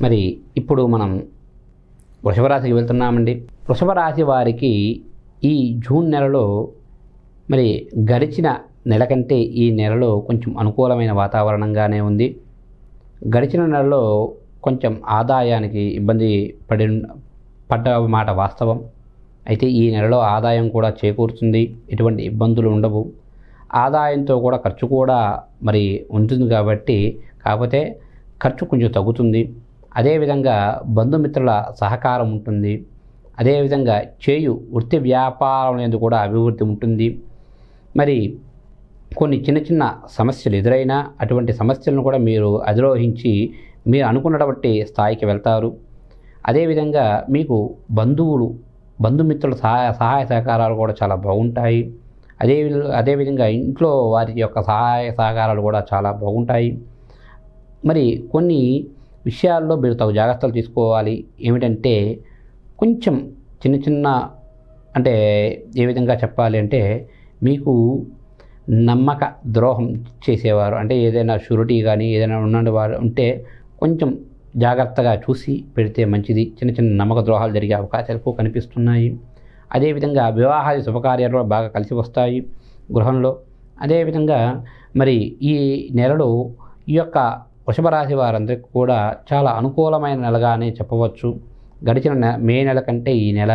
మరి ఇప్పుడు మనం వృషభ రాశికి వెళ్తున్నామండి వృషభ రాశి వారికి ఈ జూన్ నెలలో మరి గడిచిన నెల కంటే ఈ నెలలో కొంచెం అనుకూలమైన వాతావరణంగానే ఉంది గడిచిన నెలలో కొంచెం ఆదాయానికి ఇబ్బంది పడి పడ్డ మాట వాస్తవం అయితే ఈ నెలలో ఆదాయం కూడా చేకూరుతుంది ఎటువంటి ఇబ్బందులు ఉండవు ఆదాయంతో కూడా ఖర్చు కూడా మరి ఉంటుంది కాబట్టి కాకపోతే ఖర్చు కొంచెం తగ్గుతుంది అదేవిధంగా బంధుమిత్రుల సహకారం ఉంటుంది అదేవిధంగా చేయు వృత్తి వ్యాపారం అనేది కూడా అభివృద్ధి ఉంటుంది మరి కొన్ని చిన్న చిన్న సమస్యలు ఎదురైనా అటువంటి సమస్యలను కూడా మీరు అధిరోహించి మీరు అనుకున్నటువంటి స్థాయికి వెళ్తారు అదేవిధంగా మీకు బంధువులు బంధుమిత్రుల సహాయ సహాయ సహకారాలు కూడా చాలా బాగుంటాయి అదే అదేవిధంగా ఇంట్లో వారి యొక్క సహాయ సహకారాలు కూడా చాలా బాగుంటాయి మరి కొన్ని విషయాల్లో మీరు తగు జాగ్రత్తలు తీసుకోవాలి ఏమిటంటే కొంచెం చిన్న చిన్న అంటే ఏ విధంగా చెప్పాలి అంటే మీకు నమ్మక ద్రోహం చేసేవారు అంటే ఏదైనా షూరిటీ కానీ ఏదైనా ఉన్నవారు వారు ఉంటే కొంచెం జాగ్రత్తగా చూసి పెడితే మంచిది చిన్న చిన్న నమ్మక ద్రోహాలు జరిగే అవకాశాలు ఎక్కువ కనిపిస్తున్నాయి అదేవిధంగా వివాహాది శుభకార్యాలు కూడా బాగా కలిసి వస్తాయి గృహంలో అదేవిధంగా మరి ఈ నెలలో ఈ యొక్క వృషభ రాశి వారందరికీ కూడా చాలా అనుకూలమైన నెలగానే చెప్పవచ్చు గడిచిన నె మే నెల కంటే ఈ నెల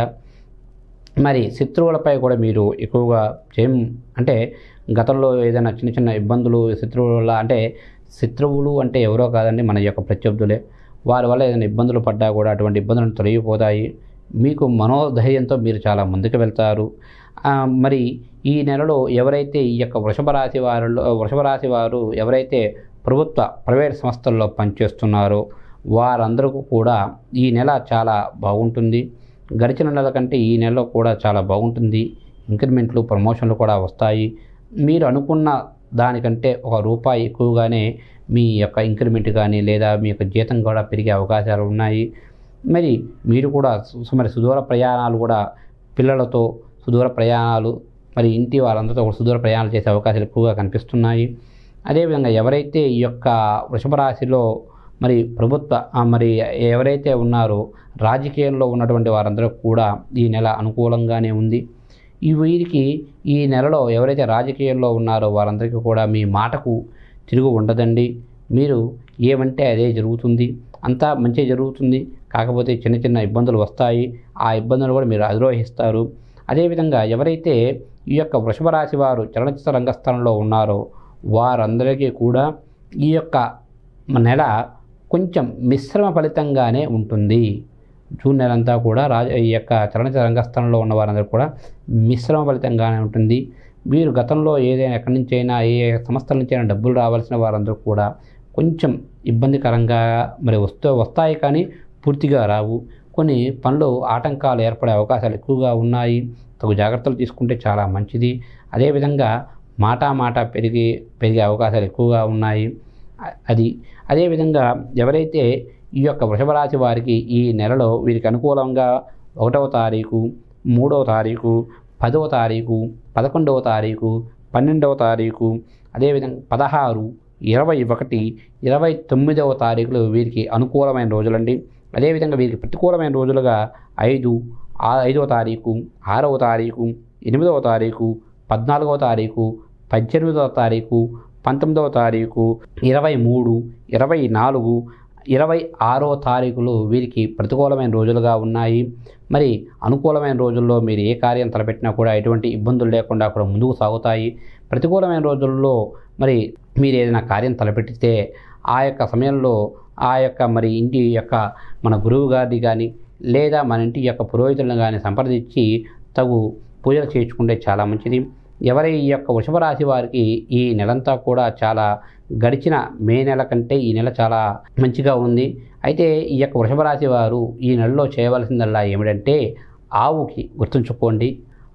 మరి శత్రువులపై కూడా మీరు ఎక్కువగా చేయం అంటే గతంలో ఏదైనా చిన్న చిన్న ఇబ్బందులు శత్రువుల అంటే శత్రువులు అంటే ఎవరో కాదండి మన యొక్క ప్రత్యర్థులే వారి వల్ల ఏదైనా ఇబ్బందులు పడ్డా కూడా అటువంటి ఇబ్బందులను తొలగిపోతాయి మీకు మనోధైర్యంతో మీరు చాలా ముందుకు వెళ్తారు ఆ, మరి ఈ నెలలో ఎవరైతే ఈ యొక్క వృషభ రాశి వారిలో వృషభ రాశి వారు ఎవరైతే ప్రభుత్వ ప్రైవేట్ సంస్థల్లో పనిచేస్తున్నారో వారందరికీ కూడా ఈ నెల చాలా బాగుంటుంది గడిచిన నెల కంటే ఈ నెలలో కూడా చాలా బాగుంటుంది ఇంక్రిమెంట్లు ప్రమోషన్లు కూడా వస్తాయి మీరు అనుకున్న దానికంటే ఒక రూపాయి ఎక్కువగానే మీ యొక్క ఇంక్రిమెంట్ కానీ లేదా మీ యొక్క జీతం కూడా పెరిగే అవకాశాలు ఉన్నాయి మరి మీరు కూడా సు- మరి సుదూర ప్రయాణాలు కూడా పిల్లలతో సుదూర ప్రయాణాలు మరి ఇంటి వారందరితో కూడా సుదూర ప్రయాణాలు చేసే అవకాశాలు ఎక్కువగా కనిపిస్తున్నాయి అదేవిధంగా ఎవరైతే ఈ యొక్క వృషభ రాశిలో మరి ప్రభుత్వ ఆ, మరి ఎవరైతే ఉన్నారో రాజకీయంలో ఉన్నటువంటి వారందరూ కూడా ఈ నెల అనుకూలంగానే ఉంది ఈ వీరికి ఈ నెలలో ఎవరైతే రాజకీయంలో ఉన్నారో వారందరికీ కూడా మీ మాటకు తిరుగు ఉండదండి మీరు ఏమంటే అదే జరుగుతుంది అంతా మంచి జరుగుతుంది కాకపోతే చిన్న చిన్న ఇబ్బందులు వస్తాయి ఆ ఇబ్బందులు కూడా మీరు అధిరోహిస్తారు అదేవిధంగా ఎవరైతే ఈ యొక్క వృషభ రాశి వారు చలనచిత్ర రంగస్థలంలో ఉన్నారో వారందరికీ కూడా ఈ యొక్క నెల కొంచెం మిశ్రమ ఫలితంగానే ఉంటుంది జూన్ నెలంతా కూడా రాజ ఈ యొక్క చలనచిత్ర రంగస్థలంలో ఉన్న వారందరూ కూడా మిశ్రమ ఫలితంగానే ఉంటుంది వీరు గతంలో ఏదైనా ఎక్కడి నుంచి అయినా ఏ సంస్థల నుంచి అయినా డబ్బులు రావాల్సిన వారందరూ కూడా కొంచెం ఇబ్బందికరంగా మరి వస్తూ వస్తాయి కానీ పూర్తిగా రావు కొన్ని పనులు ఆటంకాలు ఏర్పడే అవకాశాలు ఎక్కువగా ఉన్నాయి తగు జాగ్రత్తలు తీసుకుంటే చాలా మంచిది అదేవిధంగా మాట మాట పెరిగి పెరిగే అవకాశాలు ఎక్కువగా ఉన్నాయి అ- అది అదేవిధంగా ఎవరైతే ఈ యొక్క వృషభ రాశి వారికి ఈ నెలలో వీరికి అనుకూలంగా ఒకటవ తారీఖు మూడవ తారీఖు పదవ తారీఖు పదకొండవ తారీఖు పన్నెండవ తారీఖు అదేవిధంగా పదహారు ఇరవై ఒకటి ఇరవై తొమ్మిదవ తారీఖులు వీరికి అనుకూలమైన రోజులండి అదేవిధంగా వీరికి ప్రతికూలమైన రోజులుగా ఐదు ఆ ఐదవ తారీఖు ఆరవ తారీఖు ఎనిమిదవ తారీఖు పద్నాలుగవ తారీఖు పద్దెనిమిదవ తారీఖు పంతొమ్మిదవ తారీఖు ఇరవై మూడు ఇరవై నాలుగు ఇరవై ఆరో తారీఖులు వీరికి ప్రతికూలమైన రోజులుగా ఉన్నాయి మరి అనుకూలమైన రోజుల్లో మీరు ఏ కార్యం తలపెట్టినా కూడా ఎటువంటి ఇబ్బందులు లేకుండా కూడా ముందుకు సాగుతాయి ప్రతికూలమైన రోజుల్లో మరి మీరు ఏదైనా కార్యం తలపెట్టితే ఆ యొక్క సమయంలో ఆ యొక్క మరి ఇంటి యొక్క మన గురువు గారిని కానీ లేదా మన ఇంటి యొక్క పురోహితులను కానీ సంప్రదించి తగు పూజలు చేయించుకుంటే చాలా మంచిది ఎవరి ఈ యొక్క వృషభ రాశి వారికి ఈ నెలంతా కూడా చాలా గడిచిన మే నెల కంటే ఈ నెల చాలా మంచిగా ఉంది అయితే ఈ యొక్క వృషభ రాశి వారు ఈ నెలలో చేయవలసిందల్లా ఏమిటంటే ఆవుకి గుర్తుంచుకోండి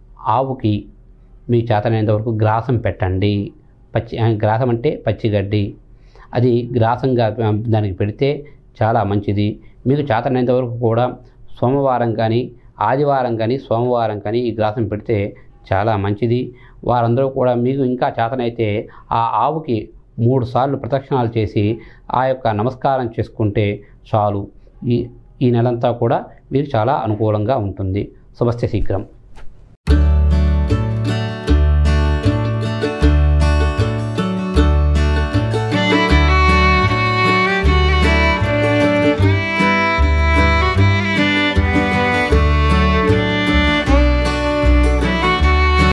ఆవుకి మీ చేతనైనంత వరకు గ్రాసం పెట్టండి పచ్చి ఆ, గ్రాసం అంటే పచ్చిగడ్డి అది గ్రాసంగా ఆ, దానికి పెడితే చాలా మంచిది మీకు చేతనైనంత వరకు కూడా సోమవారం కానీ ఆదివారం కానీ సోమవారం కానీ ఈ గ్రాసం పెడితే చాలా మంచిది వారందరూ కూడా మీకు ఇంకా చేతనైతే ఆ ఆవుకి మూడు సార్లు ప్రదక్షిణాలు చేసి ఆ యొక్క నమస్కారం చేసుకుంటే చాలు ఈ ఈ నెలంతా కూడా వీరికి చాలా అనుకూలంగా ఉంటుంది శుభస్య శీఘ్రం